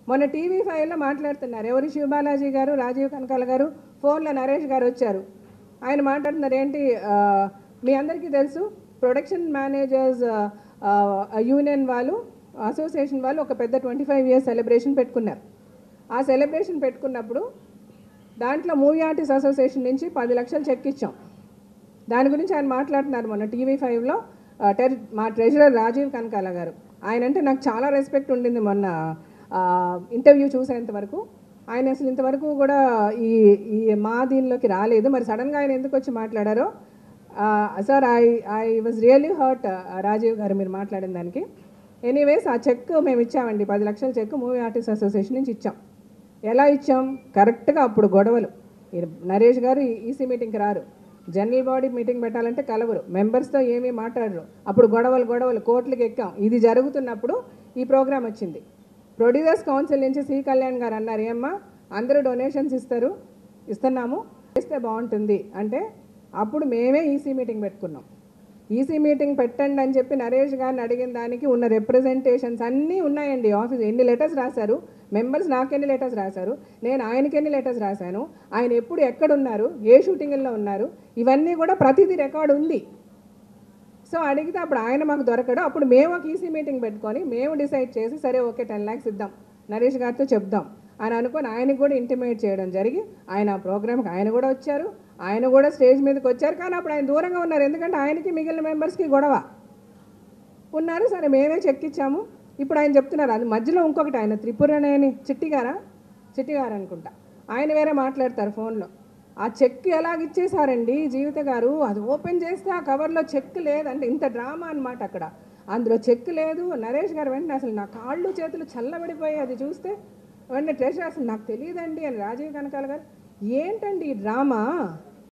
మొన్న టీవీ ఫైవ్లో మాట్లాడుతున్నారు ఎవరు శివబాలాజీ గారు రాజీవ్ కనకాల గారు ఫోన్లో నరేష్ గారు వచ్చారు ఆయన మాట్లాడుతున్నారు ఏంటి ఆ, మీ అందరికీ తెలుసు ప్రొడక్షన్ మేనేజర్స్ యూనియన్ వాళ్ళు అసోసియేషన్ వాళ్ళు ఒక పెద్ద ట్వంటీ ఫైవ్ ఇయర్స్ సెలబ్రేషన్ పెట్టుకున్నారు ఆ సెలబ్రేషన్ పెట్టుకున్నప్పుడు దాంట్లో మూవీ ఆర్టిస్ట్ అసోసియేషన్ నుంచి పది లక్షలు చెక్ ఇచ్చాం దాని గురించి ఆయన మాట్లాడుతున్నారు మొన్న టీవీ ఫైవ్లో టెర్ మా ట్రెజరర్ రాజీవ్ కనకాల గారు ఆయన అంటే నాకు చాలా రెస్పెక్ట్ ఉండింది మొన్న ఇంటర్వ్యూ చూసేంత వరకు ఆయన అసలు ఇంతవరకు కూడా ఈ ఈ మా దీనిలోకి రాలేదు మరి సడన్గా ఆయన ఎందుకు వచ్చి మాట్లాడారో sir I I was really hurt Rajiv garu మీరు మాట్లాడిన దానికి ఎనీవేస్ ఆ చెక్ మేము ఇచ్చామండి పది లక్షల చెక్ మూవీ ఆర్టిస్ట్ అసోసియేషన్ నుంచి ఇచ్చాం ఎలా ఇచ్చాం కరెక్ట్గా అప్పుడు గొడవలు ఈ నరేష్ గారు ఈసీ మీటింగ్కి రారు జనరల్ బాడీ మీటింగ్ పెట్టాలంటే కలవరు మెంబర్స్తో ఏమీ మాట్లాడరు అప్పుడు గొడవలు గొడవలు కోర్టులకు ఎక్కాం ఇది జరుగుతున్నప్పుడు ఈ ప్రోగ్రామ్ వచ్చింది ప్రొడ్యూసర్స్ కౌన్సిల్ నుంచి సి కళ్యాణ్ గారు అన్నారు ఏమ్మా అందరూ డొనేషన్స్ ఇస్తారు ఇస్తున్నాము చేస్తే బాగుంటుంది అంటే అప్పుడు మేమే ఈసీ మీటింగ్ పెట్టుకున్నాం ఈసీ మీటింగ్ పెట్టండి అని చెప్పి నరేష్ గారిని అడిగిన దానికి ఉన్న రిప్రజెంటేషన్స్ అన్నీ ఉన్నాయండి ఆఫీస్ ఎన్ని లెటర్స్ రాశారు మెంబర్స్ నాకు ఎన్ని లెటర్స్ రాశారు నేను ఆయనకి ఎన్ని లెటర్స్ రాశాను ఆయన ఎప్పుడు ఎక్కడున్నారు ఏ షూటింగ్లో ఉన్నారు ఇవన్నీ కూడా ప్రతిదీ రికార్డు ఉంది సో అడిగితే అప్పుడు ఆయన మాకు దొరకడు అప్పుడు మేము ఒక ఈసీ మీటింగ్ పెట్టుకొని మేము డిసైడ్ చేసి సరే ఓకే టెన్ ల్యాక్స్ ఇద్దాం నరేష్ గారితో చెప్దాం అని అనుకొని ఆయనకు కూడా ఇంటిమేట్ చేయడం జరిగి ఆయన ఆ ప్రోగ్రామ్కి ఆయన కూడా వచ్చారు ఆయన కూడా స్టేజ్ మీదకి వచ్చారు కానీ అప్పుడు ఆయన దూరంగా ఉన్నారు ఎందుకంటే ఆయనకి మిగిలిన మెంబర్స్కి గొడవ ఉన్నారు సరే మేమే చెక్ ఇచ్చాము ఇప్పుడు ఆయన చెప్తున్నారు అది మధ్యలో ఇంకొకటి ఆయన త్రిపురనేని చిట్టి గారా చిట్టి గారు అనుకుంటా ఆయన వేరే మాట్లాడతారు ఫోన్లో ఆ చెక్ ఎలాగ ఇచ్చేసారండి జీవిత గారు అది ఓపెన్ చేస్తే ఆ కవర్లో చెక్ లేదంటే ఇంత డ్రామా అన్నమాట అక్కడ అందులో చెక్ లేదు నరేష్ గారు వెంటనే అసలు నా కాళ్ళు చేతులు చల్లబడిపోయి అది చూస్తే వెంటనే ట్రెషర్ అసలు నాకు తెలియదండి అని రాజీవ్ కనకాల గారు ఏంటండి ఈ డ్రామా